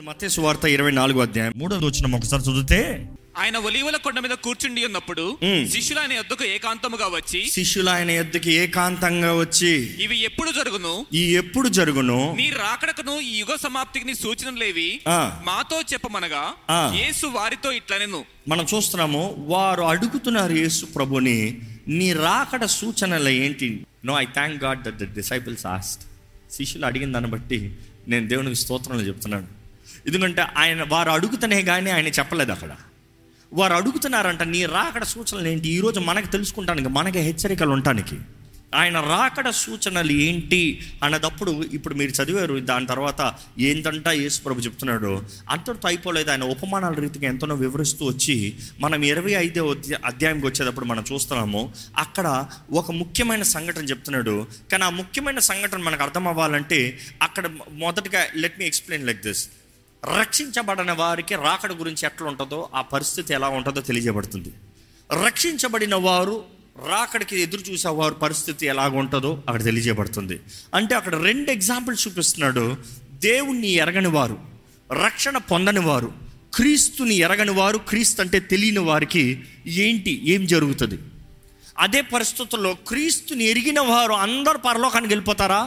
మత్తే సువార్త ఇరవై నాలుగో అధ్యాయం మూడోది వచ్చిన ఒకసారి చదివితే ఆయన ఒలీవల కొండ మీద కూర్చుండి ఉన్నప్పుడు మ్. శిష్యులు ఆయన యొద్దకు ఏకాంతముగా వచ్చి శిష్యులు ఆయన ఎద్దుకి ఏకాంతంగా వచ్చి ఇవి ఎప్పుడు జరుగును ఈ ఎప్పుడు జరుగును నీ రాకడకును ఈ యుగ సమాప్తికి నీ సూచనలేవి ఆ. మాతో చెప్పమనగా ఆ. యేసు వారితో ఇట్లనెను మనం చూస్తున్నాము వారు అడుగుతున్నారు యేసు ప్రభుని నీ రాకడ సూచనలు ఏంటి no I thank God that the disciples asked శిష్యులు అడిగిన దాన్ని బట్టి నేను దేవునికి స్తోత్రాలు చెప్తున్నాను ఎందుకంటే ఆయన వారు అడుగుతనే కానీ ఆయన చెప్పలేదు అక్కడ వారు అడుగుతున్నారంట నీ రాకడ సూచనలు ఏంటి ఈరోజు మనకు తెలుసుకుంటానికి మనకి హెచ్చరికలు ఉండటానికి ఆయన రాకడ సూచనలు ఏంటి అన్నదప్పుడు ఇప్పుడు మీరు చదివారు దాని తర్వాత ఏంటంట యేసు ప్రభు చెప్తున్నాడు అంతటితో అయిపోలేదు ఆయన ఉపమానాల రీతిగా ఎంతనో వివరిస్తూ వచ్చి మనం ఇరవై ఐదో అధ్యా- అధ్యాయంకి వచ్చేటప్పుడు మనం చూస్తున్నాము అక్కడ ఒక ముఖ్యమైన సంఘటన చెప్తున్నాడు కానీ ఆ ముఖ్యమైన సంఘటన మనకు అర్థం అవ్వాలంటే అక్కడ మొదటగా let me explain like this రక్షించబడిన వారికి రాకడ గురించి ఎట్లా ఉంటుందో ఆ పరిస్థితి ఎలా ఉంటుందో తెలియజేయబడుతుంది రక్షించబడిన వారు రాకడికి ఎదురు చూసే వారి పరిస్థితి ఎలాగ ఉంటుందో అక్కడ తెలియజేయబడుతుంది అంటే అక్కడ రెండు ఎగ్జాంపుల్స్ చూపిస్తున్నాడు దేవుణ్ణి ఎరగని వారు రక్షణ పొందని వారు క్రీస్తుని ఎరగని వారు క్రీస్తు అంటే తెలియని వారికి ఏంటి ఏం జరుగుతుంది అదే పరిస్థితుల్లో క్రీస్తుని ఎరిగిన వారు అందరు పరలోకానికి వెళ్ళిపోతారా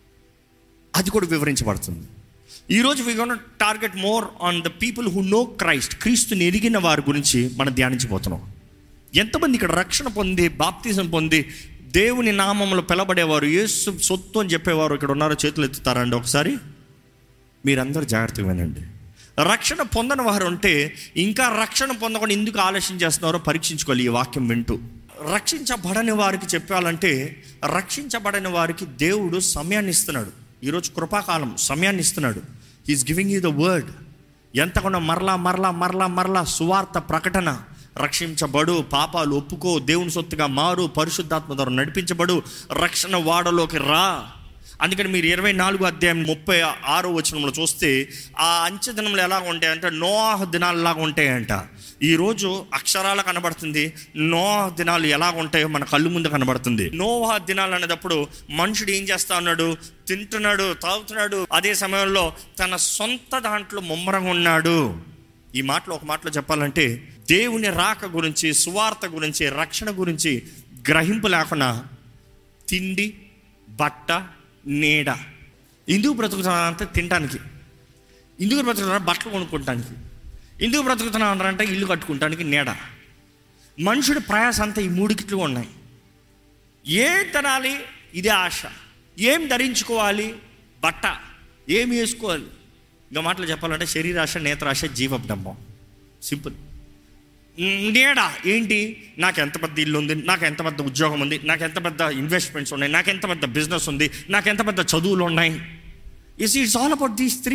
అది కూడా వివరించబడుతుంది ఈరోజు we gonna target more on the people who know Christ క్రీస్తుని ఎరిగిన వారి గురించి మనం ధ్యానించబోతున్నాం ఎంతమంది ఇక్కడ రక్షణ పొంది బాప్తిజం పొంది దేవుని నామంలో పిలబడేవారు యేసు సొత్తు అని చెప్పేవారు ఇక్కడ ఉన్నారో చేతులు ఎత్తుతారండి ఒకసారి మీరందరూ జాగ్రత్తగా వినండి రక్షణ పొందని వారు ఉంటే ఇంకా రక్షణ పొందకుండా ఎందుకు ఆలస్యం చేస్తున్నారో పరీక్షించుకోవాలి ఈ వాక్యం వింటూ రక్షించబడని వారికి చెప్పాలంటే రక్షించబడని వారికి దేవుడు సమయాన్ని ఇస్తున్నాడు ఈరోజు కృపాకాలం సమయాన్ని ఇస్తున్నాడు is giving you the word ఎంతకుండా మరలా మరలా మరలా మరలా సువార్త ప్రకటన రక్షించబడు పాపాలు ఒప్పుకో దేవుని సొత్తుగా మారు పరిశుద్ధాత్మ ద్వారా నడిపించబడు రక్షణ వాడలోకి రా అందుకని మీరు ఇరవై నాలుగు అధ్యాయం ముప్పై ఆరో వచనంలో చూస్తే ఆ అంచె దినములు ఎలా ఉంటాయంటే నోహ దినాలలాగా ఉంటాయంట ఈరోజు అక్షరాల కనబడుతుంది నోహ దినాలు ఎలా ఉంటాయో మన కళ్ళు ముందు కనబడుతుంది నోహ దినాలు అనేటప్పుడు మనుషుడు ఏం చేస్తా ఉన్నాడు తింటున్నాడు తాగుతున్నాడు అదే సమయంలో తన సొంత దాంట్లో ముమ్మరంగా ఉన్నాడు ఈ మాటలో ఒక మాటలో చెప్పాలంటే దేవుని రాక గురించి సువార్త గురించి రక్షణ గురించి గ్రహింపు లేకుండా తిండి బట్ట నీడ ఎందుకు బ్రతుకుతున్నారంటే తినడానికి ఎందుకు బ్రతుకుతున్నారు బట్టలు కొనుక్కోవటానికి ఎందుకు బ్రతుకుతున్నారంటే ఇల్లు కట్టుకుంటానికి నీడ మనుషుడి ప్రయాస అంతా ఈ మూడికిట్లు ఉన్నాయి ఏం తినాలి ఇదే ఆశ ఏం ధరించుకోవాలి బట్ట ఏం వేసుకోవాలి ఇంకా మాటలు చెప్పాలంటే శరీరాశ నేత్రాశ జీవబ్డంబం సింపుల్ నీడ ఏంటి నాకు ఎంత పెద్ద ఇల్లు ఉంది నాకు ఎంత పెద్ద ఉద్యోగం ఉంది నాకు ఎంత పెద్ద ఇన్వెస్ట్మెంట్స్ ఉన్నాయి నాకు ఎంత పెద్ద బిజినెస్ ఉంది నాకు ఎంత పెద్ద చదువులు ఉన్నాయి is it's all about these three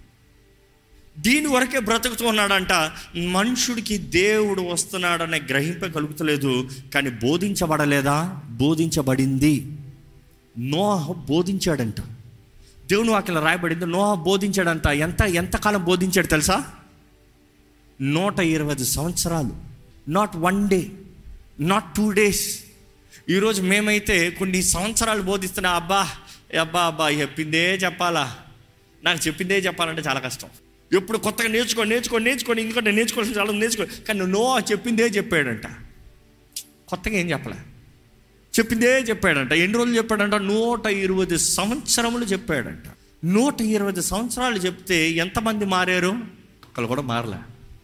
దీని వరకే బ్రతుకుతూ ఉన్నాడంట మనుషుడికి దేవుడు వస్తున్నాడనే గ్రహింప కలుగుతలేదు కానీ బోధించబడలేదా బోధించబడింది నోహ బోధించాడంట దేవుని వాక్యం రాయబడింది నోహ బోధించాడంట ఎంత ఎంతకాలం బోధించాడు తెలుసా నూట ఇరవై ఐదు సంవత్సరాలు not one day not two days ఈరోజు మేమైతే కొన్ని సంవత్సరాలు బోధిస్తున్నా అబ్బా అబ్బా అబ్బా చెప్పిందే చెప్పాలా నాకు చెప్పిందే చెప్పాలంటే చాలా కష్టం ఎప్పుడు కొత్తగా నేర్చుకో నేర్చుకో నేర్చుకొని ఎందుకంటే నేర్చుకోవాల్సిన చాలా నేర్చుకో కానీ నో చెప్పిందే చెప్పాడంట కొత్తగా ఏం చెప్పలే చెప్పిందే చెప్పాడంట ఎన్ని రోజులు చెప్పాడంట నూట ఇరవై సంవత్సరములు చెప్పాడంట నూట ఇరవై సంవత్సరాలు చెప్తే ఎంతమంది మారారు ఒకళ్ళు కూడా మారలే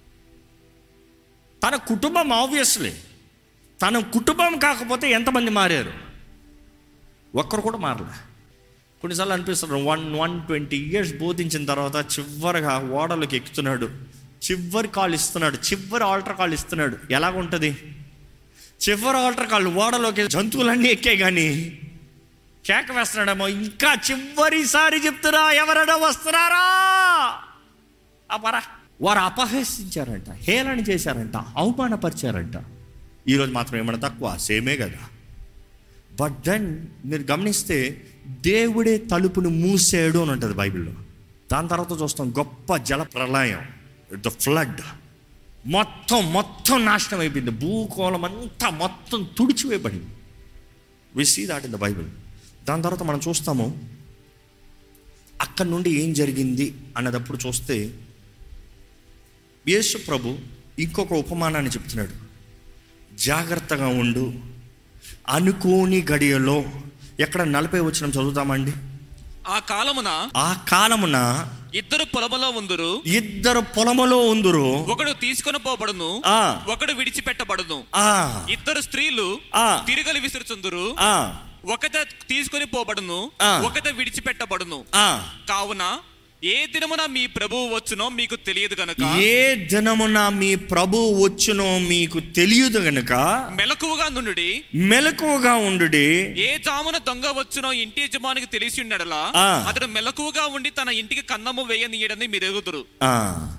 తన కుటుంబం ఆబ్వియస్లీ తన కుటుంబం కాకపోతే ఎంతమంది మారారు ఒక్కరు కూడా మారలే కొన్నిసార్లు అనిపిస్తుంది వన్ వన్ ట్వంటీ ఇయర్స్ బోధించిన తర్వాత చివరిగా ఓడలోకి ఎక్కుతున్నాడు చివరి కాల్ ఇస్తున్నాడు చివరి ఆల్టర్ కాల్ ఇస్తున్నాడు ఎలాగుంటుంది చివరి ఆల్టర్ కాల్ ఓడలోకి జంతువులన్నీ ఎక్కే కానీ కేక వేస్తున్నాడేమో ఇంకా చివరిసారి చెప్తున్నా ఎవరైనా వస్తున్నారా అపరా వారు అపహసించారంట హేళన చేశారంట అవమానపరిచారంట ఈరోజు మాత్రం ఏమైనా తక్కువ సేమే కదా బట్ దెన్ మీరు గమనిస్తే దేవుడే తలుపును మూసాడు అని ఉంటుంది బైబిల్లో దాని తర్వాత చూస్తాం గొప్ప జల ప్రళయం ద ఫ్లడ్ మొత్తం మొత్తం నాశనం అయిపోయింది భూకోళం అంతా మొత్తం తుడిచివేయబడింది we see that in the Bible దాని తర్వాత మనం చూస్తాము అక్కడ నుండి ఏం జరిగింది అన్నదప్పుడు చూస్తే యేసు ప్రభు ఇంకొక ఉపమానాన్ని చెప్తున్నాడు జాగ్రత్తగా ఉండు అనుకోని గడియలో ఎక్కడ నలభై వచ్చిన చదువుతామండి ఆ కాలమున ఆ కాలమున ఇద్దరు పొలములో ఉందురు ఇద్దరు పొలములో ఉందురు ఒకడు తీసుకొని పోబడును ఆ. ఒకడు విడిచిపెట్టబడును ఆ ఇద్దరు స్త్రీలు ఆ. తిరగలి విసురుచుందురు ఆ ఒకట తీసుకొని పోబడును ఆ. ఒకట విడిచిపెట్టబడును ఆ కావున ఏ దినమున మీ ప్రభువు వచ్చునో మీకు తెలియదు గనుక ఏ దినమున మీ ప్రభు వచ్చునో మీకు తెలియదు గనుక మెలకువగా నుండి మెలకువగా ఉండుడి ఏ జామున దొంగ వచ్చునో ఇంటి యజమానికి తెలిసి ఉన్నడలా ఆ. అతడు మెలకువగా ఉండి తన ఇంటికి కన్నము వేయనీయడని మీరు ఎరుగుదురు ఆ,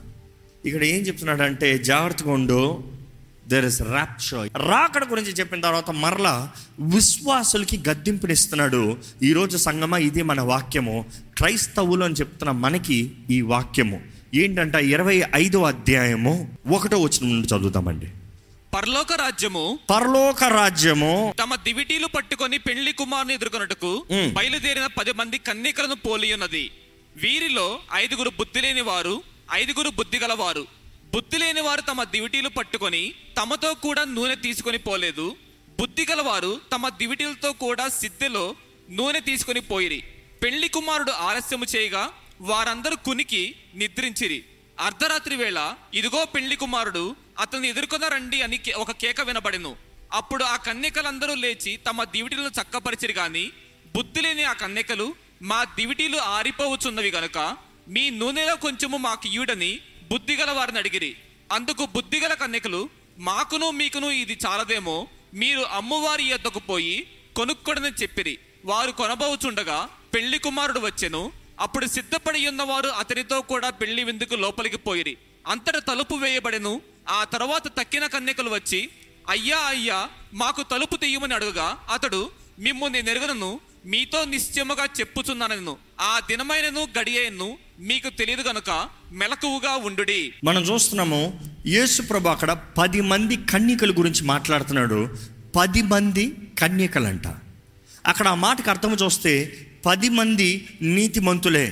ఇక్కడ ఏం చెప్తున్నాడంటే జాగ్రత్తగా ఉండు దెర్ ఇస్ ర్యాప్చర్ రాకడ గురించి చెప్పిన తర్వాత మరలా విశ్వాసులకి గద్దింపునిస్తున్నాడు ఈరోజు సంగమా ఇది మన వాక్యము క్రైస్తవులు అని చెప్తున్న మనకి ఈ వాక్యము ఏంటంట ఇరవై ఐదో అధ్యాయము ఒకటో వచ్చిన నుండి చదువుతామండి పరలోక రాజ్యము పరలోక రాజ్యము తమ దివిటీలు పట్టుకొని పెళ్లి కుమారుని ఎదుర్కొన్నట్టుకు మ్. బయలుదేరిన పది మంది కన్యకలను పోలి ఉన్నది వీరిలో ఐదుగురు బుద్ధి లేని వారు ఐదుగురు బుద్ధి గలవారు బుద్ధి లేని వారు తమ దివిటీలు పట్టుకొని తమతో కూడా నూనె తీసుకొని పోలేదు బుద్ధి గలవారు తమ దివిటీలతో కూడా సిద్ధెలో నూనె తీసుకొని పోయిరి పెళ్లి కుమారుడు ఆలస్యము చేయగా వారందరూ కునికి నిద్రించిరి అర్ధరాత్రి వేళ ఇదిగో పెళ్లి కుమారుడు అతన్ని ఎదుర్కొన రండి అని కే- ఒక కేక వినబడెను అప్పుడు ఆ కన్యకలందరూ లేచి తమ దివిటీలను చక్కపరిచిరి గాని బుద్ధి లేని ఆ కన్యకలు మా దివిటీలు ఆరిపోవచ్చున్నవి గనుక మీ నూనెలో కొంచెము మాకు ఇయుడని బుద్ధిగల వారిని అడిగిరి అందుకు బుద్ధిగల కన్యకలు మాకును మీకును ఇది చాలదేమో మీరు అమ్మవారి యొద్దకు పోయి కొనుక్కొడని చెప్పిరి వారు కొనబోచుండగా పెళ్లి కుమారుడు వచ్చెను అప్పుడు సిద్ధపడి ఉన్నవారు అతనితో కూడా పెళ్లి విందుకు లోపలికి పోయిరి అంతట తలుపు వేయబడెను ఆ తర్వాత తక్కిన కన్యకలు వచ్చి అయ్యా అయ్యా మాకు తలుపు తీయమని అడుగుగా అతడు మిమ్ము నేను ఎరగనను మీతో నిశ్చయముగా చెప్పుచున్నానను ఆ దినమైనను గడియను మీకు తెలియదు గనుక మెలకువగా ఉండుడి మనం చూస్తున్నాము యేసు ప్రభు అక్కడ పది మంది కన్యకల గురించి మాట్లాడుతున్నాడు పది మంది కన్యకలంట అక్కడ ఆ మాటకు అర్థం చూస్తే పది మంది నీతిమంతులే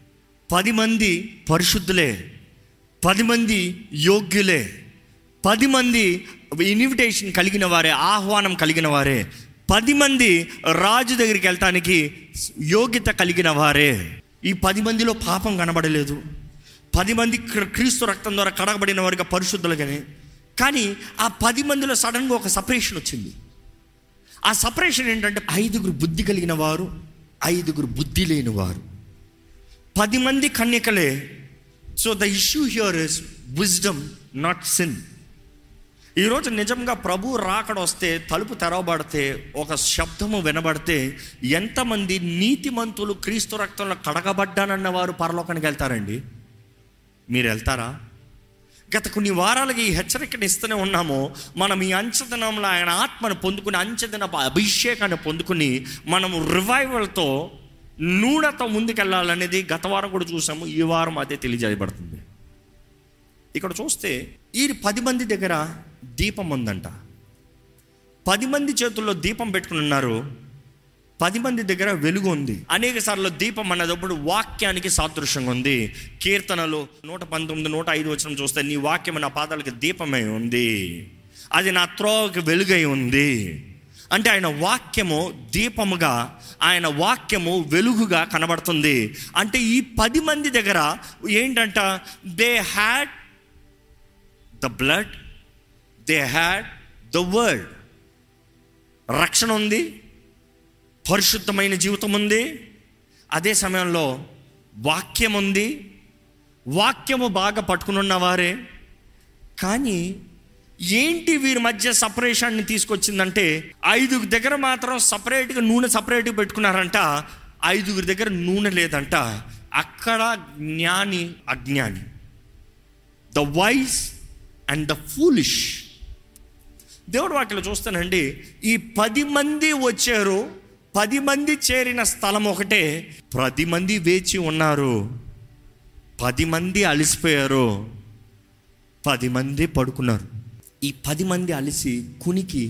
పది మంది పరిశుద్ధులే పది మంది యోగ్యులే పది మంది ఇన్విటేషన్ కలిగిన వారే ఆహ్వానం కలిగిన వారే పది మంది రాజు దగ్గరికి వెళ్ళటానికి యోగ్యత కలిగిన వారే ఈ పది మందిలో పాపం కనబడలేదు పది మంది క్ర- క్రీస్తు రక్తం ద్వారా కడగబడిన వారిగా పరిశుద్ధులుగానే కానీ ఆ పది మందిలో సడన్గా ఒక సపరేషన్ వచ్చింది ఆ సపరేషన్ ఏంటంటే ఐదుగురు బుద్ధి కలిగిన వారు ఐదుగురు బుద్ధి లేని వారు పది మంది కన్యకలే so the issue here is wisdom not sin ఈరోజు నిజంగా ప్రభు రాకడ వస్తే తలుపు తెరవబడితే ఒక శబ్దము వినబడితే ఎంతమంది నీతిమంతులు క్రీస్తు రక్తంలో కడగబడ్డానన్న వారు పరలోకానికి వెళ్తారండి మీరు వెళ్తారా గత కొన్ని వారాలుగా ఈ హెచ్చరికను ఇస్తూనే ఉన్నాము మనం ఈ అంచదనంలో ఆయన ఆత్మను పొందుకుని అంచదన అభిషేకాన్ని పొందుకుని మనము రివైవల్తో నూనెతో ముందుకెళ్ళాలనేది గత వారం కూడా చూసాము ఈ వారం అదే తెలియజేయబడుతుంది ఇక్కడ చూస్తే ఈ పది మంది దగ్గర దీపం ఉందంట పది మంది చేతుల్లో దీపం పెట్టుకుని ఉన్నారు పది మంది దగ్గర వెలుగు ఉంది అనేక సార్లు దీపం అన్నదప్పుడు వాక్యానికి సాదృశ్యంగా ఉంది కీర్తనలు నూట పంతొమ్మిది నూట ఐదు వచ్చిన చూస్తే నీ వాక్యం నా పాదాలకు దీపమై ఉంది అది నా త్రోవకి వెలుగై ఉంది అంటే ఆయన వాక్యము దీపముగా ఆయన వాక్యము వెలుగుగా కనబడుతుంది అంటే ఈ పది మంది దగ్గర ఏంటంట they had the blood they had the word రక్షణ ఉంది పరిశుద్ధమైన జీవితం ఉంది అదే సమయంలో వాక్యం ఉంది వాక్యము బాగా పట్టుకుని ఉన్నవారే కానీ ఏంటి వీరి మధ్య సపరేషన్ని తీసుకొచ్చిందంటే ఐదుగురు దగ్గర మాత్రం సపరేట్గా నూనె సపరేట్గా పెట్టుకున్నారంట ఐదుగురి దగ్గర నూనె లేదంట అక్కడ జ్ఞాని అజ్ఞాని the wise and the foolish దేవుడు వాక్యలో చూస్తానండి ఈ పది మంది వచ్చారు పది మంది చేరిన స్థలం ఒకటే పది మంది వేచి ఉన్నారు పది మంది అలసిపోయారు పది మంది పడుకున్నారు ఈ పది మంది అలసి కునికి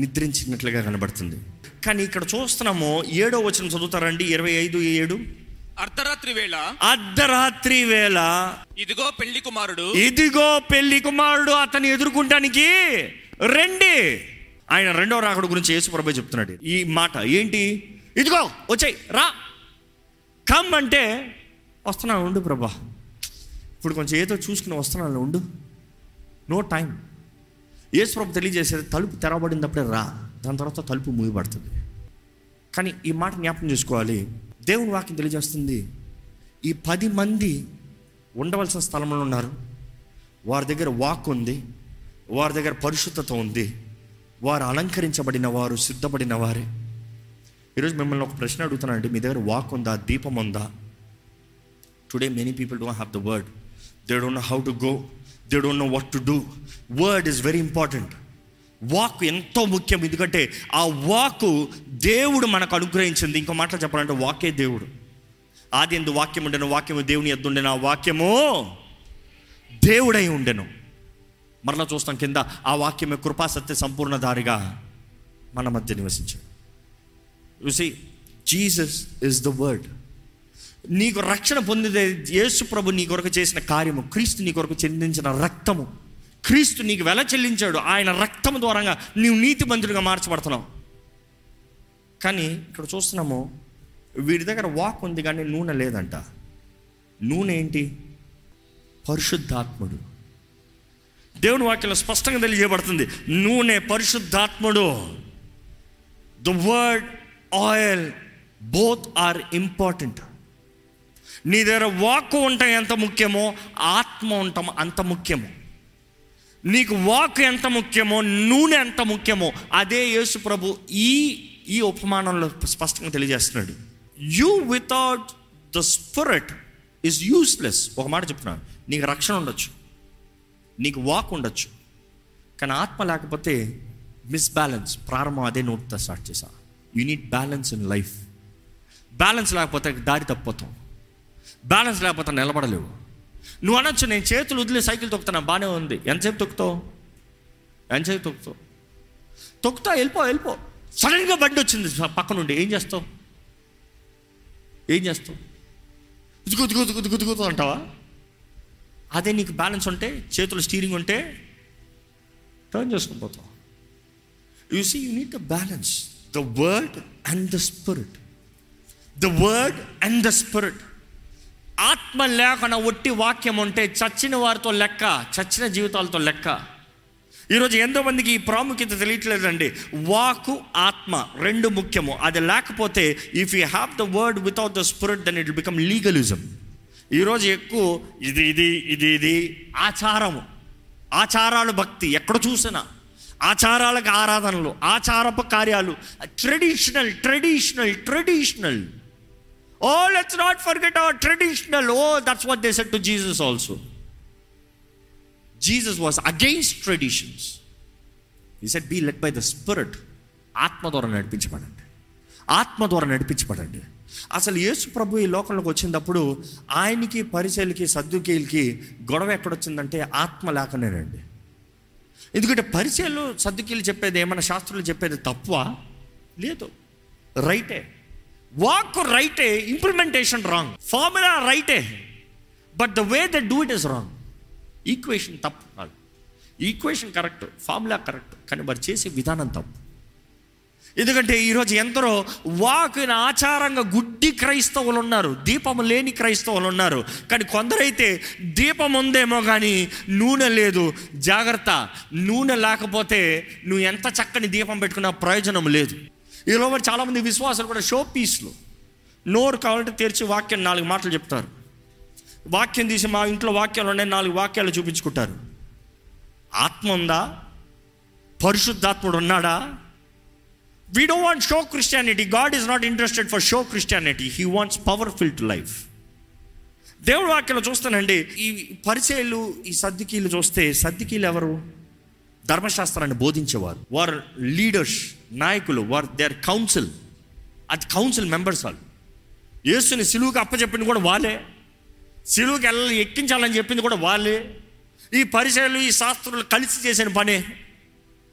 నిద్రించినట్లుగా కనబడుతుంది కానీ ఇక్కడ చూస్తున్నాము ఏడో వచనం చదువుతారండి ఇరవై ఐదు ఏడు అర్ధరాత్రి వేళ అర్ధరాత్రి వేళ ఇదిగో పెళ్లి కుమారుడు ఇదిగో పెళ్లి కుమారుడు అతన్ని ఎదుర్కొంటానికి రండి ఆయన రెండవ రాకడ గురించి యేసుప్రభు చెప్తున్నాడు ఈ మాట ఏంటి ఇదిగో వచ్చాయి రా కమ్ అంటే వస్తున్నాను ఉండు ప్రభా ఇప్పుడు కొంచెం ఏదో చూసుకుని వస్తున్నాను ఉండు నో టైం యేసుప్రభు తెలియజేసేది తలుపు తెరవబడినప్పుడే రా దాని తర్వాత తలుపు మూయబడుతుంది కానీ ఈ మాట జ్ఞాపకం చేసుకోవాలి దేవుని వాక్యం తెలియజేస్తుంది ఈ పది మంది ఉండవలసిన స్థలంలో ఉన్నారు వారి దగ్గర వాక్ ఉంది వారి దగ్గర పరిశుద్ధత ఉంది వారు అలంకరించబడిన వారు సిద్ధపడిన వారే ఈరోజు మిమ్మల్ని ఒక ప్రశ్న అడుగుతున్నానండి మీ దగ్గర వాక్ ఉందా దీపం ఉందా today many people don't have the word they don't know how to go they don't know what to do word is very important వాక్ ఎంతో ముఖ్యం ఎందుకంటే ఆ వాక్ దేవుడు మనకు అనుగ్రహించింది ఇంకో మాటలు చెప్పాలంటే వాకే దేవుడు ఆది ఎందు వాక్యం ఉండెను వాక్యము దేవుని ఎద్దుండెను ఆ వాక్యము దేవుడై ఉండెను మరలా చూస్తాం కింద ఆ వాక్యమే కృపా సత్య సంపూర్ణధారిగా మన మధ్య నివసించాడు చూసి జీసస్ ఇస్ ద వర్డ్ నీకు రక్షణ పొందితే యేసు ప్రభు నీ కొరకు చేసిన కార్యము క్రీస్తు నీ కొరకు చెందించిన రక్తము క్రీస్తు నీకు వెల చెల్లించాడు ఆయన రక్తము ద్వారంగా నీవు నీతిమంతుడిగా మార్చబడుతున్నావు కానీ ఇక్కడ చూస్తున్నాము వీరి దగ్గర వాక్ ఉంది కానీ నూనె లేదంట నూనె ఏంటి పరిశుద్ధాత్ముడు దేవుని వాక్యంలో స్పష్టంగా తెలియజేయబడుతుంది నూనె పరిశుద్ధాత్ముడు the word oil both are important నీ దగ్గర వాక్ ఉండటం ఎంత ముఖ్యమో ఆత్మ ఉండటం అంత ముఖ్యము నీకు వాక్ ఎంత ముఖ్యమో నూనె ఎంత ముఖ్యమో అదే యేసు ప్రభు ఈ ఈ ఉపమానంలో స్పష్టంగా తెలియజేస్తున్నాడు you without the spirit is useless ఒక మాట చెప్తున్నాను నీకు రక్షణ ఉండొచ్చు నీకు వాక్ ఉండొచ్చు కానీ ఆత్మ లేకపోతే మిస్బ్యాలెన్స్ ప్రారంభం అదే నోట్తో స్టార్ట్ చేసా you need balance in life balance లేకపోతే దారి తప్పిపోతాం బ్యాలెన్స్ లేకపోతే నిలబడలేవు నువ్వు అనొచ్చు నేను చేతులు వదిలే సైకిల్ తొక్కుతున్నా బాగానే ఉంది ఎంతసేపు తొక్కుతావు ఎంతసేపు తొక్కుతావు తొక్కుతా వెళ్ళిపో వెళ్ళిపో సడన్గా బండి వచ్చింది పక్క నుండి ఏం చేస్తావు ఏం చేస్తావు ఉతుకు ఉతుకు ఉతుకు ఉతుకు ఉతుకు అంటావా అదే నీకు బ్యాలెన్స్ ఉంటే చేతులు స్టీరింగ్ ఉంటే టర్న్ చేసుకుని పోతావు you see you need the balance the word and the spirit the word and the spirit ఆత్మ లేకుండా ఒట్టి వాక్యం ఉంటే చచ్చిన వారితో లెక్క చచ్చిన జీవితాలతో లెక్క ఈరోజు ఎంతో మందికి ఈ ప్రాముఖ్యత తెలియట్లేదండి వాకు ఆత్మ రెండు ముఖ్యము అది లేకపోతే if you have the word without the spirit then it become legalism ఈరోజు ఎక్కువ ఇది ఇది ఇది ఇది ఆచారము ఆచారాలు భక్తి ఎక్కడ చూసినా ఆచారాలకు ఆరాధనలు ఆచారపు కార్యాలు traditional traditional traditional oh let's not forget our traditional oh that's what they said to Jesus also Jesus was against traditions he said be led by the spirit ఆత్మ ద్వారా నడిపించబడండి ఆత్మ ద్వారా నడిపించబడండి అసలు యేసు ప్రభు ఈ లోకంలోకి వచ్చినప్పుడు ఆయనకి పరిచయలకి సద్దుకేలకి గొడవ ఎక్కడొచ్చిందంటే ఆత్మ లేకనేనండి ఎందుకంటే పరిచయాలు సర్దుకీలు చెప్పేది ఏమైనా శాస్త్రులు చెప్పేది తప్ప లేదు రైటే వాక్ రైటే ఇంప్లిమెంటేషన్ రాంగ్ ఫార్ములా రైటే but the way they do it is wrong equation తప్పు కాదు ఈక్వేషన్ కరెక్ట్ ఫార్ములా కరెక్ట్ కానీ మరి చేసే విధానం తప్పు ఎందుకంటే ఈరోజు ఎందరో వాకుని ఆచారంగా గుడ్డి క్రైస్తవులు ఉన్నారు దీపం లేని క్రైస్తవులు ఉన్నారు కానీ కొందరైతే దీపం ఉందేమో కానీ నూనె లేదు జాగ్రత్త నూనె లేకపోతే నువ్వు ఎంత చక్కని దీపం పెట్టుకున్నా ప్రయోజనం లేదు ఈలో మరి చాలామంది విశ్వాసాలు కూడా షో పీస్లు నోరు కావాలంటే తెరిచి వాక్యం నాలుగు మాటలు చెప్తారు వాక్యం తీసి మా ఇంట్లో వాక్యాలు ఉన్నాయి నాలుగు వాక్యాలు చూపించుకుంటారు ఆత్మ ఉందా పరిశుద్ధాత్ముడు ఉన్నాడా we don't want show Christianity God is not interested for show Christianity he wants powerful to life దేవుడి వాక్యంలో చూస్తానండి ఈ పరిచయలు ఈ సర్దికీలు చూస్తే సర్దికీలు ఎవరు ధర్మశాస్త్రాన్ని బోధించేవారు వారు లీడర్స్ నాయకులు వారు దే ఆర్ కౌన్సిల్ అది కౌన్సిల్ మెంబర్స్ వాళ్ళు యేసుని సిలువుకి అప్పచెప్పింది కూడా వాళ్ళే సిలువుకి వెళ్ళాలి ఎక్కించాలని చెప్పింది కూడా వాళ్ళే ఈ పరిచయాలు ఈ శాస్త్రులు కలిసి చేసిన పనే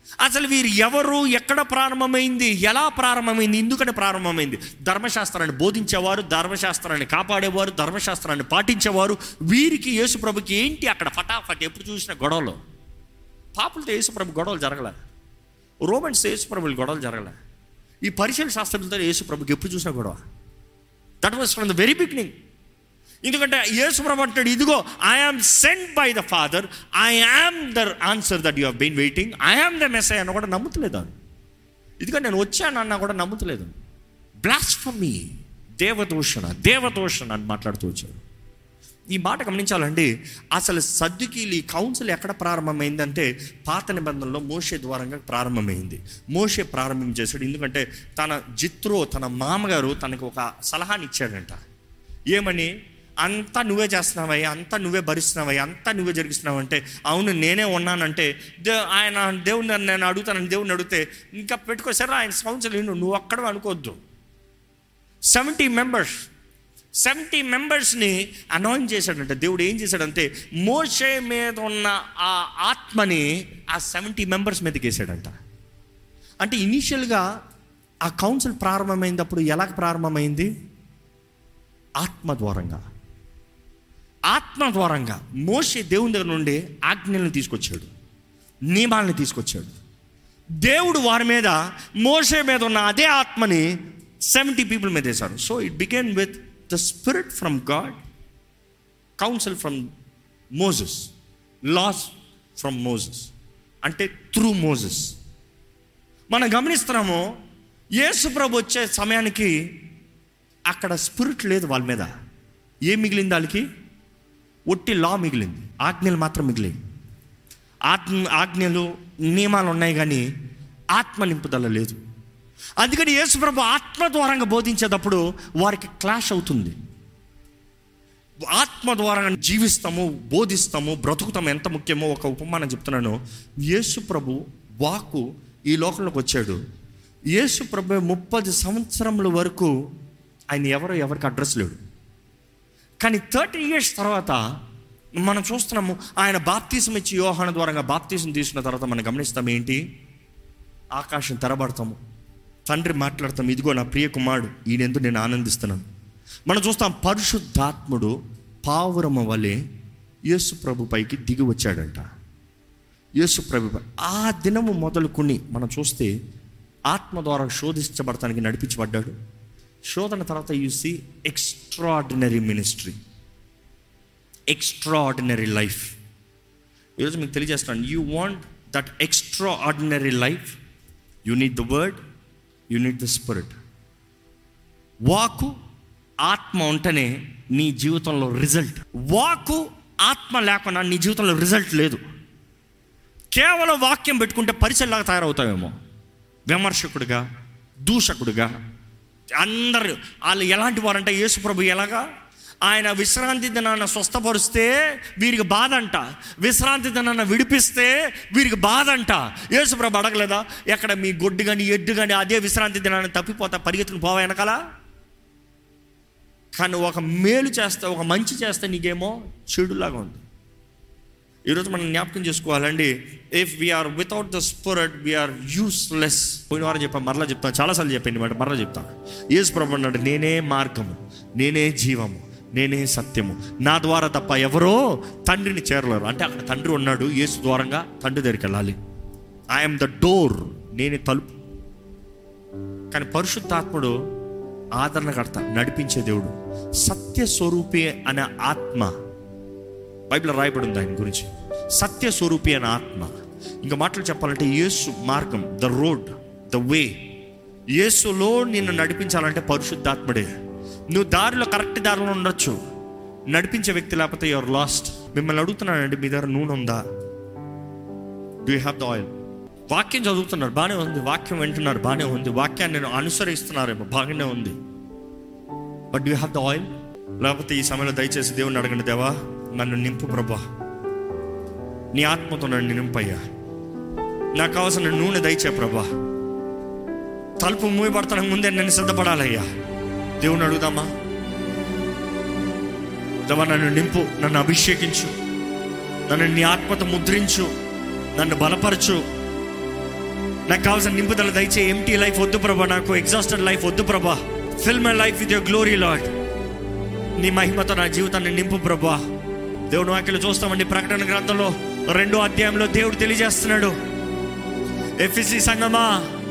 అసలు వీరు ఎవరు ఎక్కడ ప్రారంభమైంది ఎలా ప్రారంభమైంది ఎందుకంటే ప్రారంభమైంది ధర్మశాస్త్రాన్ని బోధించేవారు ధర్మశాస్త్రాన్ని కాపాడేవారు ధర్మశాస్త్రాన్ని పాటించేవారు వీరికి యేసుప్రభుకి ఏంటి అక్కడ ఫటాఫట్ ఎప్పుడు చూసిన గొడవలు పాపులతో యేసుప్రభు గొడవలు జరగలే రోమన్స్ యేసుప్రభులు గొడవలు జరగలే ఈ పరిశీల శాస్త్రంతో యేసుప్రభుకి ఎప్పుడు చూసిన గొడవ that was from the very beginning ఎందుకంటే యేసుప్రభు అంటాడు ఇదిగో I am sent by the Father I am the answer that you been waiting I am the Messiah అన్న కూడా నమ్ముతలేదు అని ఎందుకంటే నేను వచ్చాను అన్నా కూడా నమ్ముతలేదు బ్లాస్ఫమీ దేవదూషణ దేవదూషణ అని మాట్లాడుతూ వచ్చారు ఈ మాట గమనించాలండి అసలు సద్దుకీలు ఈ కౌన్సిల్ ఎక్కడ ప్రారంభమైందంటే పాత నిబంధనలో మోషే ద్వారంగా ప్రారంభమైంది మోషే ప్రారంభం చేశాడు ఎందుకంటే తన జిత్రో తన మామగారు తనకు ఒక సలహాని ఇచ్చాడంట ఏమని అంతా నువ్వే చేస్తున్నావయ్యా అంతా నువ్వే భరిస్తున్నావయ్యా అంతా నువ్వే జరిగిస్తున్నావు అంటే అవును నేనే ఉన్నానంటే దే ఆయన దేవుని నేను అడుగుతానని దేవుని అడిగితే ఇంకా పెట్టుకోసారా ఆయన కౌన్సిల్ నువ్వు అక్కడ అనుకోవద్దు సెవెంటీ మెంబర్స్ సెవెంటీ మెంబర్స్ని అనాయింట్ చేశాడంటే దేవుడు ఏం చేశాడంటే మోషే మీద ఉన్న ఆ ఆత్మని ఆ సెవెంటీ మెంబర్స్ మీదకి వేసాడంట అంటే ఇనీషియల్గా ఆ కౌన్సిల్ ప్రారంభమైనప్పుడు ఎలా ప్రారంభమైంది ఆత్మ ద్వారంగా ఆత్మ ద్వారంగా మోషే దేవుని దగ్గర నుండి ఆజ్ఞలను తీసుకొచ్చాడు నియమాలను తీసుకొచ్చాడు దేవుడు వారి మీద మోషే మీద ఉన్న అదే ఆత్మని సెవెంటీ పీపుల్ మీద వేశారు so it began with the spirit from God council from Moses laws from Moses అంటే త్రూ మోజెస్ మనం గమనిస్తున్నాము యేసు ప్రభు వచ్చే సమయానికి అక్కడ స్పిరిట్ లేదు వాళ్ళ మీద ఏం మిగిలింది వాళ్ళకి ఒట్టి లా మిగిలింది ఆజ్ఞలు మాత్రం మిగిలింది ఆత్మ ఆజ్ఞలు నియమాలు ఉన్నాయి కానీ ఆత్మ నింపుదల లేదు అందుకని యేసుప్రభు ఆత్మ ద్వారంగా బోధించేటప్పుడు వారికి క్లాష్ అవుతుంది ఆత్మ ద్వారా జీవిస్తాము బోధిస్తాము బ్రతుకుతాము ఎంత ముఖ్యమో ఒక ఉపమానం చెప్తున్నాను యేసు ప్రభు వాకు ఈ లోకంలోకి వచ్చాడు యేసు ప్రభు ముప్పది సంవత్సరముల వరకు ఆయన ఎవరో ఎవరికి అడ్రస్ లేడు కానీ థర్టీ ఇయర్స్ తర్వాత మనం చూస్తున్నాము ఆయన బాప్తీసం ఇచ్చి యోహాన ద్వారా బాప్తీసం తీసుకున్న తర్వాత మనం గమనిస్తాం ఏంటి ఆకాశం తెరబడతాము తండ్రి మాట్లాడతాం ఇదిగో నా ప్రియ కుమారుడు ఈయనెందు నేను ఆనందిస్తున్నాను మనం చూస్తాం పరిశుద్ధాత్ముడు పావురమ వలె యేసు ప్రభు పైకి దిగి వచ్చాడంట యేసు ప్రభు పై- ఆ దినము మొదలుకొని మనం చూస్తే ఆత్మ ద్వారా శోధించబడటానికి నడిపించబడ్డాడు శోధన తర్వాత you see extraordinary ministry extraordinary life ఈరోజు మీకు తెలియజేస్తున్నాను you want that extraordinary life you need the word you need the spirit వాకు ఆత్మ ఉంటేనే నీ జీవితంలో రిజల్ట్ వాకు ఆత్మ లేకుండా నీ జీవితంలో రిజల్ట్ లేదు కేవలం వాక్యం పెట్టుకుంటే పరిచయలాగా తయారవుతావేమో విమర్శకుడిగా దూషకుడిగా అందరు వాళ్ళు ఎలాంటి వారంటే యేసుప్రభు ఎలాగా ఆయన విశ్రాంతి దినాన్ని స్వస్థపరిస్తే వీరికి బాధ అంట విశ్రాంతి దినాన్ని విడిపిస్తే వీరికి బాధ అంట యేసుప్రభు అడగలేదా ఎక్కడ మీ గొడ్డు కానీ ఎడ్డు కానీ అదే విశ్రాంతి దినాన్ని తప్పిపోతా పరిగెత్తుకుని పోవా వెనకాల కానీ ఒక మేలు చేస్తే ఒక మంచి చేస్తే నీకేమో చెడులాగా ఉంది ఈరోజు మనం జ్ఞాపకం చేసుకోవాలండి if we are without the spirit we are useless పోయిన వారం చెప్పాను మరలా చెప్తాను చాలాసార్లు చెప్పండి మాట మరలా చెప్తాను యేసు ప్రభు అన్నాడు నేనే మార్గము నేనే జీవము నేనే సత్యము నా ద్వారా తప్ప ఎవరో తండ్రిని చేరలేరు అంటే అక్కడ తండ్రి ఉన్నాడు యేసు ద్వారంగా తండ్రి దగ్గరికి వెళ్ళాలి ఐఎమ్ ద డోర్ నేనే తలుపు కానీ పరిశుద్ధాత్ముడు ఆదరణకర్త నడిపించే దేవుడు సత్య స్వరూపి అనే ఆత్మ బైబిల్ రాయబడి ఉంది ఆయన గురించి సత్య స్వరూపి అనే ఆత్మ ఇంకా మాటలు చెప్పాలంటే యేసు మార్గం ద రోడ్ ద వే యేసులో నిన్ను నడిపించాలంటే పరిశుద్ధాత్ముడే నువ్వు దారిలో కరెక్ట్ దారిలో ఉండొచ్చు నడిపించే వ్యక్తి లేకపోతే యువర్ లాస్ట్ మిమ్మల్ని అడుగుతున్నానండి మీ దగ్గర నూనె ఉందా డూ హ్యావ్ ద ఆయిల్ వాక్యం చదువుతున్నారు బాగానే ఉంది వాక్యం వింటున్నారు బాగానే ఉంది వాక్యాన్ని నేను అనుసరిస్తున్నారేమో బాగానే ఉంది but you have the oil లేకపోతే ఈ సమయంలో దయచేసి దేవుని అడగండి దేవా నన్ను నింపు ప్రభా నీ ఆత్మతో నన్ను నింపయ్యా నాకు కావాల్సిన నూనె దయచే ప్రభా తలుపు మూయబడతానికి ముందే నేను సిద్ధపడాలయ్యా దేవుని అడుగుదామా దేవా నన్ను నింపు నన్ను అభిషేకించు నన్ను నీ ఆత్మతో ముద్రించు నన్ను బలపరచు నాకు కావాల్సిన నింపుదల దయచే ఎంటీ లైఫ్ వద్దు ప్రభా నాకు ఎగ్జాస్టెడ్ లైఫ్ వద్దు ప్రభా fill my life with your glory lord నీ మహిమతో నా జీవితాన్ని నింపు ప్రభా దేవుడు వాక్యలు చూస్తామండి ప్రకటన గ్రంథంలో రెండో అధ్యాయంలో దేవుడు తెలియజేస్తున్నాడు ఎఫ్ఎసి సంగమా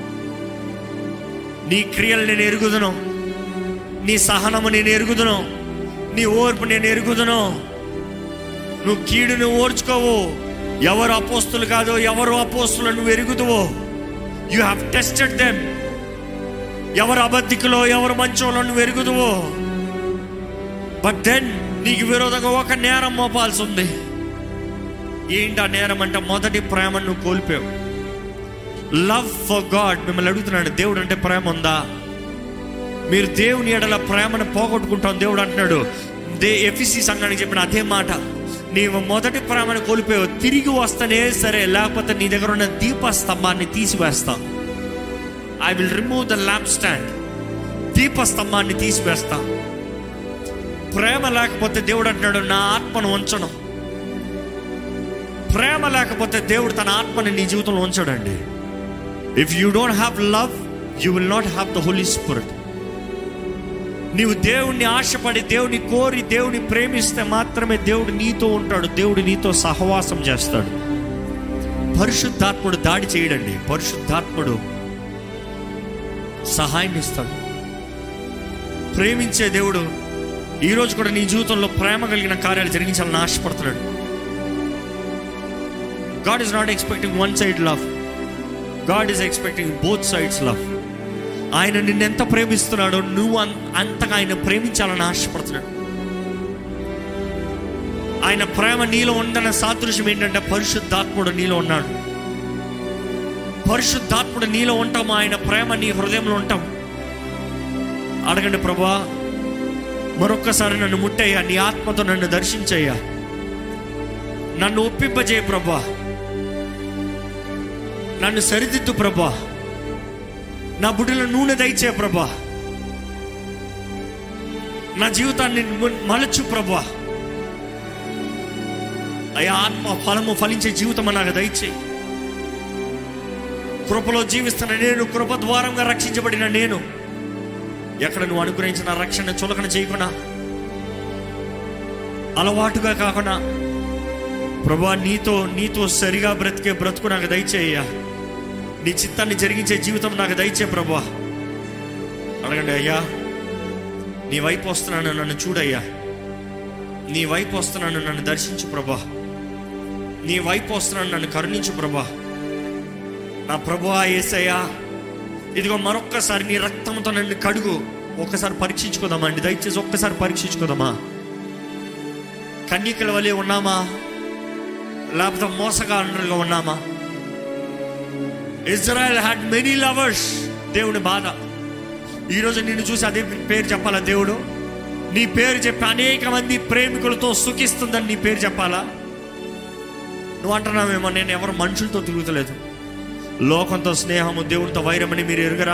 నీ క్రియలు నేను ఎరుగుదును నీ సహనము నేను ఎరుగుదును నీ ఓర్పు నేను ఎరుగుదును నువ్వు కీడును ఓర్చుకోవు ఎవరు అపోస్తులు కాదో ఎవరు అపోస్తులు నువ్వు ఎరుగుదువో యు హ్యావ్ టెస్టెడ్ దెమ్ ఎవరు అబద్ధికులో ఎవరు మంచోలో నువ్వు ఎరుగుదువో బట్ దెన్ నీకు విరోధంగా ఒక నేరం మోపాల్సి ఉంది ఏంటి ఆ నేరం అంటే మొదటి ప్రేమను నువ్వు కోల్పోయావు లవ్ ఫర్ గాడ్ మిమ్మల్ని అడుగుతున్నాడు దేవుడు అంటే ప్రేమ ఉందా మీరు దేవుని ఎడల ప్రేమను పోగొట్టుకుంటాం దేవుడు అంటున్నాడు దే ఎఫిసి సంఘానికి చెప్పిన అదే మాట నీవు మొదటి ప్రేమను కోల్పోయావు తిరిగి వస్తేనే సరే లేకపోతే నీ దగ్గర ఉన్న దీప స్తంభాన్ని తీసివేస్తా I will remove the lamp stand దీప స్తంభాన్ని తీసివేస్తా ప్రేమ లేకపోతే దేవుడు అంటున్నాడు నా ఆత్మను ఉంచను ప్రేమ లేకపోతే దేవుడు తన ఆత్మని నీ జీవితంలో ఉంచడండి if you don't have love you will not have the holy spirit నీవు దేవుణ్ణి ఆశపడి దేవుని కోరి దేవుని ప్రేమిస్తే మాత్రమే దేవుడు నీతో ఉంటాడు దేవుడు నీతో సహవాసం చేస్తాడు పరిశుద్ధాత్ముడు దాడి చేయడండి పరిశుద్ధాత్ముడు సహాయం ఇస్తాడు ప్రేమించే దేవుడు ఈరోజు కూడా నీ జీవితంలో ప్రేమ కలిగిన కార్యాలు జరిగించాలని ఆశపడుతున్నాడు God is not expecting one side love God is expecting both sides love ఆయన నిన్నెంత ప్రేమిస్తున్నాడో నువ్వు అన్- అంతగా ఆయన ప్రేమించాలని ఆశపడుతున్నాడు ఆయన ప్రేమ నీలో ఉందన్న సాదృశ్యం ఏంటంటే పరిశుద్ధాత్ముడు నీలో ఉన్నాడు పరిశుద్ధాత్ముడు నీలో ఉంటాము ఆయన ప్రేమ నీ హృదయంలో ఉంటాం అడగండి ప్రభా మరొక్కసారి నన్ను ముట్టయ్యా నీ ఆత్మతో నన్ను దర్శించయ్యా నన్ను ఒప్పింపజేయ ప్రభా నన్ను సరిదిద్దు ప్రభా నా బుడ్డిలో నూనె దయచే ప్రభా నా జీవితాన్ని ము- మలచు ప్రభా అయ్యా ఆత్మ ఫలము ఫలించే జీవితం నాకు దయచేయి కృపలో జీవిస్తున్న నేను కృప ద్వారంగా రక్షించబడిన నేను ఎక్కడ నువ్వు అనుగ్రహించిన రక్షణ చులకన చేయకుండా అలవాటుగా కాకుండా ప్రభా నీతో నీతో సరిగా బ్రతికే బ్రతుకు నాకు దయచేయ్యా నీ చిత్తాన్ని జరిగించే జీవితం నాకు దయచే ప్రభా అడగండి అయ్యా నీ వైపు వస్తున్నాను నన్ను చూడయ్యా నీ వైపు వస్తున్నాను నన్ను దర్శించు ప్రభా నీ వైపు వస్తున్నాను నన్ను కరుణించు ప్రభా నా ప్రభా ఏసయ్యా ఇదిగో మరొక్కసారి నీ రక్తంతో నన్ను కడుగు ఒక్కసారి పరీక్షించుకోదామా అండి దయచేసి ఒక్కసారి పరీక్షించుకోదామా కన్యకల వలె ఉన్నామా లేకపోతే మోసగాండ్రులుగా ఉన్నామా ఇజ్రాయెల్ హ్యాడ్ మెనీ లవర్స్ దేవుని బాధ ఈరోజు నిన్ను చూసి అదే పేరు చెప్పాలా దేవుడు నీ పేరు చెప్పి అనేక మంది ప్రేమికులతో సుఖిస్తుందని నీ పేరు చెప్పాలా నువ్వు అంటున్నావేమో నేను ఎవరు మనుషులతో తిరుగుతలేదు లోకంతో స్నేహము దేవునితో వైరమని మీరు ఎరుగరా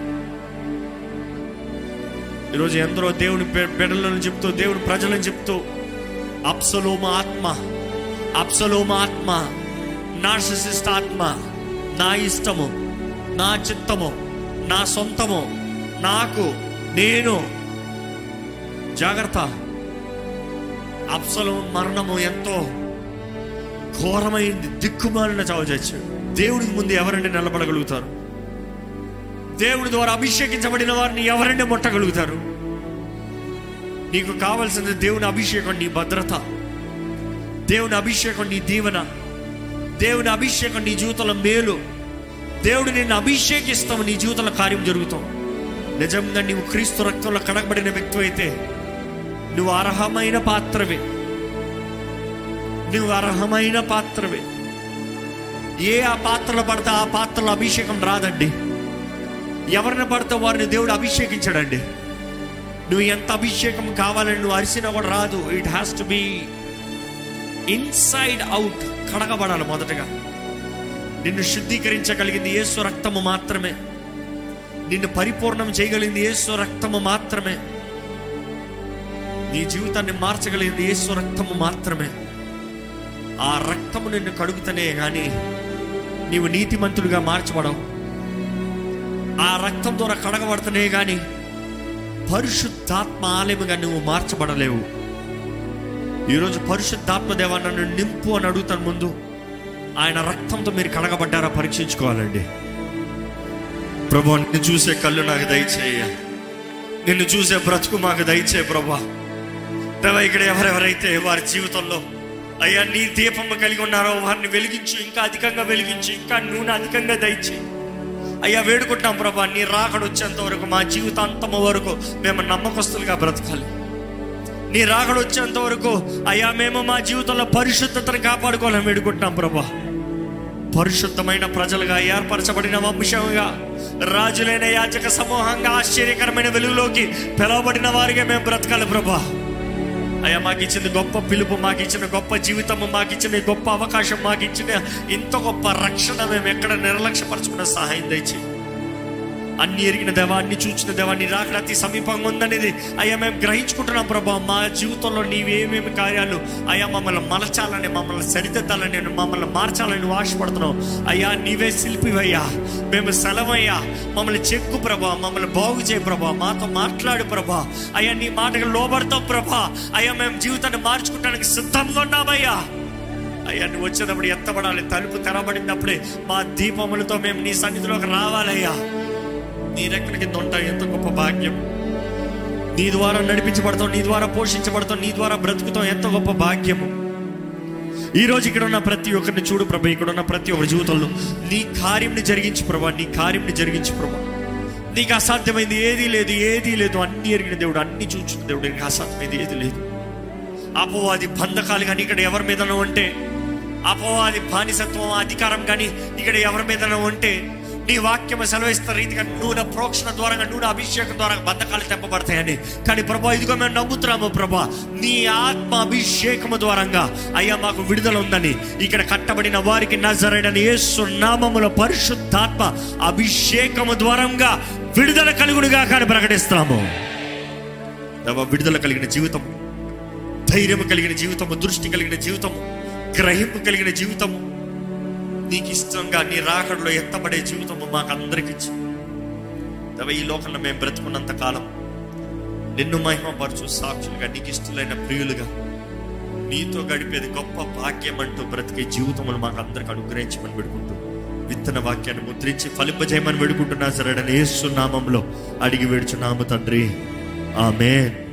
ఈరోజు ఎందరో దేవుని పె- బిడ్డలను చెప్తూ దేవుని ప్రజలను చెప్తూ అప్సలోమ ఆత్మ అప్సలోమ ఆత్మ నార్సిసిస్ట్ ఆత్మ నా ఇష్టము నా చిత్తము నా సొంతము నాకు నేను జాగ్రత్త అప్సలో మరణము ఎంతో ఘోరమైంది దిక్కుమాలిన చావు చచ్చాడు దేవుడికి ముందు ఎవరండి నిలబడగలుగుతారు దేవుడి ద్వారా అభిషేకించబడిన వారిని ఎవరండి ముట్టగలుగుతారు నీకు కావాల్సింది దేవుని అభిషేకం నీ భద్రత దేవుని అభిషేకం నీ దీవెన దేవుని అభిషేకం నీ జీవితంలో మేలు దేవుడు నిన్ను అభిషేకిస్తావు నీ జీవితంలో కార్యం జరుగుతాం నిజంగా నీవు క్రీస్తు రక్తంలో కడగబడిన వ్యక్తి అయితే నువ్వు అర్హమైన పాత్రవే నువ్వు అర్హమైన పాత్రవే ఏ ఆ పాత్రలో పడితే ఆ పాత్రలో అభిషేకం రాదండి ఎవరిని పడితే వారిని దేవుడు అభిషేకించాడండి నువ్వు ఎంత అభిషేకం కావాలని నువ్వు అరిసినా కూడా రాదు it has to be inside out కడగబడాలి మొదటగా నిన్ను శుద్ధీకరించగలిగింది యేసు రక్తము మాత్రమే నిన్ను పరిపూర్ణం చేయగలిగింది యేసు రక్తము మాత్రమే నీ జీవితాన్ని మార్చగలిగింది యేసు రక్తము మాత్రమే ఆ రక్తము నిన్ను కడుగుతనే కానీ నీవు నీతిమంతుడిగా మార్చబడవు ఆ రక్తం ద్వారా కడగబడుతున్నాయి కానీ పరిశుద్ధాత్మ ఆలయముగా నువ్వు మార్చబడలేవు ఈరోజు పరిశుద్ధాత్మ దేవా నన్ను నింపు అని అడుగుతాను ముందు ఆయన రక్తంతో మీరు కడగబడ్డారా పరీక్షించుకోవాలండి ప్రభు నిన్ను చూసే కళ్ళు నాకు దయచేయ నిన్ను చూసే బ్రతుకు మాకు దయచే ప్రభా దేవా ఇక్కడ ఎవరెవరైతే వారి జీవితంలో అయ్యా నీ దీపము కలిగి ఉన్నారో వారిని వెలిగించు ఇంకా అధికంగా వెలిగించు ఇంకా నూనె అధికంగా దయచేయి అయ్యా వేడుకుంటాం ప్రభా నీ రాకడ వచ్చేంత వరకు మా జీవితాంతము వరకు మేము నమ్మకస్తులుగా బ్రతకాలి నీ రాకడ వచ్చేంత వరకు అయ్యా మేము మా జీవితంలో పరిశుద్ధతను కాపాడుకోవాలని వేడుకుంటున్నాం ప్రభా పరిశుద్ధమైన ప్రజలుగా ఏర్పరచబడిన వంశంగా రాజులైన యాచక సమూహంగా ఆశ్చర్యకరమైన వెలుగులోకి పిలువబడిన వారిగా మేము బ్రతకాలి ప్రభా అయ్యా మాకు ఇచ్చిన గొప్ప పిలుపు మాకు ఇచ్చిన గొప్ప జీవితము మాకు ఇచ్చిన ఈ గొప్ప అవకాశం మాకు ఇచ్చిన ఇంత గొప్ప రక్షణ మేము ఎక్కడ నిర్లక్ష్యపరచుకున్న సహాయం దయచి అన్ని ఎరిగిన దేవా అన్ని చూచిన దేవా నీ రాకడ అతి సమీపంగా ఉందనేది అయ్యా మేము గ్రహించుకుంటున్నాం ప్రభా మా జీవితంలో నీవేమేమి కార్యాలు అయ్యా మమ్మల్ని మలచాలని మమ్మల్ని సరిదిద్దాలని మమ్మల్ని మార్చాలని నువ్వు ఆశపడుతున్నావు అయ్యా నీవే శిల్పివయ్యా మేము సెలవయ్యా మమ్మల్ని చెక్కు ప్రభా మమ్మల్ని బాగు చేయ ప్రభా మాతో మాట్లాడు ప్రభా అయ్యా నీ మాటకు లోబడతాం ప్రభా అయ్యా మేము జీవితాన్ని మార్చుకోవడానికి సిద్ధంగా ఉన్నామయ్యా అయ్యా నువ్వు వచ్చేటప్పుడు ఎత్తబడాలి తలుపు తెరబడినప్పుడే మా దీపములతో మేము నీ సన్నిధిలోకి రావాలయ్యా నీ రెక్కల కింద ఉంటాయి ఎంత గొప్ప భాగ్యం నీ ద్వారా నడిపించబడతాం నీ ద్వారా పోషించబడతాం నీ ద్వారా బ్రతుకుతాం ఎంత గొప్ప భాగ్యము ఈ రోజు ఇక్కడ ఉన్న ప్రతి ఒక్కరిని చూడు ప్రభా ఇక్కడ ఉన్న ప్రతి ఒక్కరి జీవితంలో నీ కార్యంని జరిగించు ప్రభా నీ కార్యంని జరిగించు ప్రభా నీకు అసాధ్యమైంది ఏదీ లేదు ఏదీ లేదు అన్ని ఎరిగిన దేవుడు అన్ని చూచిన దేవుడు నీకు అసాధ్యమైంది ఏది లేదు అపవాది బంధకాలు కానీ ఇక్కడ ఎవరి మీదనో ఉంటే అపవాది బానిసత్వం అధికారం కానీ ఇక్కడ ఎవరి మీదనో ఉంటే నీ వాక్యం సెలవిస్తున్న రీతిగా నూనె ప్రోక్షణ ద్వారా నూనె అభిషేకం ద్వారా బంధకాలు తెప్పబడతాయని కానీ ప్రభా ఇదిగో మేము నమ్ముతున్నాము ప్రభా నీ ఆత్మ అభిషేకము ద్వారంగా అయ్యా మాకు విడుదల ఉందని ఇక్కడ కట్టబడిన వారికి నజరైన యేసు నామముల పరిశుద్ధాత్మ అభిషేకము ద్వారంగా విడుదల కలుగుడుగా కానీ ప్రకటిస్తాము దేవా, విడుదల కలిగిన జీవితం ధైర్యం కలిగిన జీవితము దృష్టి కలిగిన జీవితము గ్రహింపు కలిగిన జీవితము నీకు ఇష్టంగా నీ రాకడలో ఎత్తబడే జీవితము మాకు అందరికి ఇచ్చి దేవా, ఈ లోకంలో మేము బ్రతుకున్నంత కాలం నిన్ను మహిమపరచు సాక్షులుగా నీకు ఇష్టలైన ప్రియులుగా నీతో గడిపేది గొప్ప భాగ్యం అంటూ బ్రతికే జీవితములు మాకు అందరికి అనుగ్రహించమని పెడుకుంటూ విత్తన వాక్యాన్ని ముద్రించి ఫలింపజేయమని వేడుకుంటున్నా సరే యేసు నామంలో అడిగి వేడుచున్నాము తండ్రి ఆమెన్